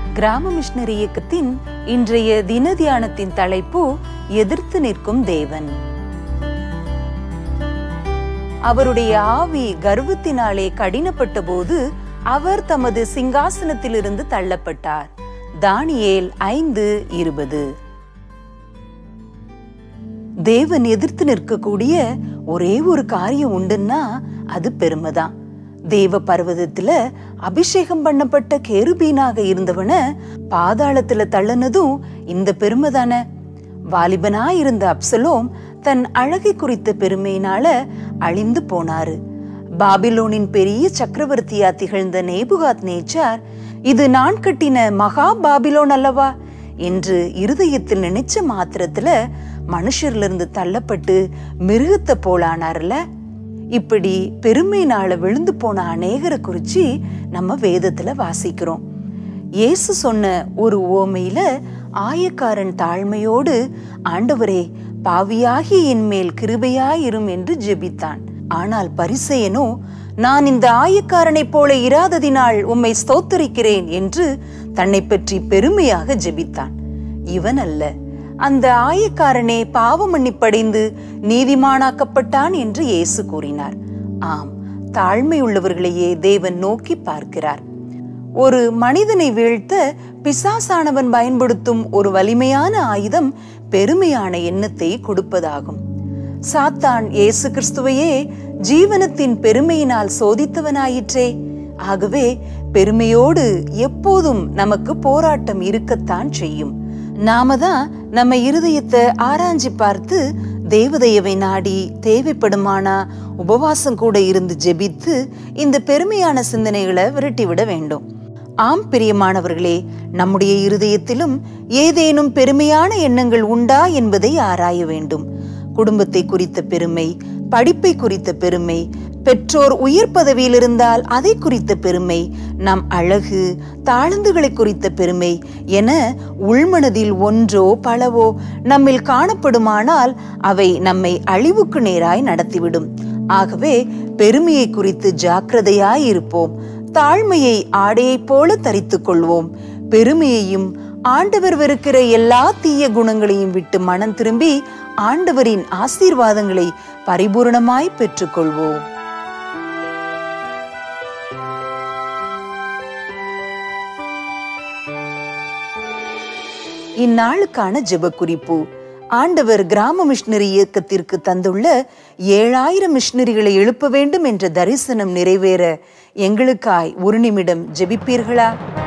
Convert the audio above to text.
கிராம மிஷனரி இயக்கத்தின் இன்றைய தின தியானத்தின் தலைப்பு எதிர்த்து நிற்கும் தேவன் அவருடைய ஆவி கர்வத்தினாலே கடினப்பட்ட போது அவர் தமது சிங்காசனத்திலிருந்து தள்ளப்பட்டார் தானியேல் ஐந்து இருபது தேவன் எதிர்த்து நிற்கக்கூடிய ஒரே ஒரு காரியம் உண்டுன்னா அது பெருமைதான் தேவ பர்வதத்துல அபிஷேகம் பண்ணப்பட்ட கேருபீனாக இருந்தவன பாதாளத்துல தள்ளனதும் இந்த பெருமை தானே வாலிபனா இருந்த அப்சலோம் தன் அழகை குறித்த பெருமையினால அழிந்து போனாரு பாபிலோனின் பெரிய சக்கரவர்த்தியா திகழ்ந்த நேபுகாத் நேச்சார் இது நான் கட்டின மகா பாபிலோன் அல்லவா என்று இருதயத்தில் நினைச்ச மாத்திரத்துல மனுஷர்ல இருந்து தள்ளப்பட்டு மிருகத்தை போலானார்ல இப்படி பெருமையினால விழுந்து போன அநேகரை குறிச்சு நம்ம வேதத்துல வாசிக்கிறோம் இயேசு சொன்ன ஒரு ஓமையில ஆயக்காரன் தாழ்மையோடு ஆண்டவரே பாவியாகி என் மேல் கிருபையாயிரும் என்று ஜெபித்தான் ஆனால் பரிசெயனோ நான் இந்த ஆயக்காரனைப் போல இராததினால் உம்மை ஸ்தோத்தரிக்கிறேன் என்று தன்னை பற்றி பெருமையாக ஜெபித்தான் இவன் அல்ல அந்த ஆயக்காரனே பாவ மன்னிப்படைந்து நீதிமானாக்கப்பட்டான் என்று இயேசு கூறினார் ஆம் தாழ்மை உள்ளவர்களையே தேவன் நோக்கி பார்க்கிறார் ஒரு மனிதனை வீழ்த்த பிசாசானவன் பயன்படுத்தும் ஒரு வலிமையான ஆயுதம் பெருமையான எண்ணத்தை கொடுப்பதாகும் சாத்தான் இயேசு கிறிஸ்துவையே ஜீவனத்தின் பெருமையினால் சோதித்தவனாயிற்றே ஆகவே பெருமையோடு எப்போதும் நமக்கு போராட்டம் இருக்கத்தான் செய்யும் நாம தான் நம்ம இருதயத்தை ஆராய்ஞ்சி பார்த்து தேவதையவை நாடி தேவைப்படுமானா உபவாசம் கூட இருந்து ஜெபித்து இந்த பெருமையான சிந்தனைகளை விரட்டிவிட வேண்டும் ஆம் பிரியமானவர்களே நம்முடைய இருதயத்திலும் ஏதேனும் பெருமையான எண்ணங்கள் உண்டா என்பதை ஆராய வேண்டும் குடும்பத்தை குறித்த பெருமை படிப்பை குறித்த பெருமை பெற்றோர் உயர் பதவியில் இருந்தால் அதை குறித்த பெருமை நம் அழகு தாழ்ந்துகளை குறித்த பெருமை என உள்மனதில் ஒன்றோ பலவோ நம்மில் காணப்படுமானால் அவை நம்மை அழிவுக்கு நேராய் நடத்திவிடும் ஆகவே பெருமையை குறித்து ஜாக்கிரதையாய் இருப்போம் தாழ்மையை ஆடையைப் போல தரித்துக் கொள்வோம் பெருமையையும் ஆண்டவர் வெறுக்கிற எல்லா தீய குணங்களையும் விட்டு மனம் திரும்பி ஆண்டவரின் ஆசீர்வாதங்களை பரிபூர்ணமாய் பெற்றுக்கொள்வோம் இந்நாளுக்கான ஜெப குறிப்பு ஆண்டவர் கிராம மிஷனரி இயக்கத்திற்கு தந்துள்ள ஏழாயிரம் மிஷனரிகளை எழுப்ப வேண்டும் என்ற தரிசனம் நிறைவேற எங்களுக்காய் ஒரு நிமிடம் ஜெபிப்பீர்களா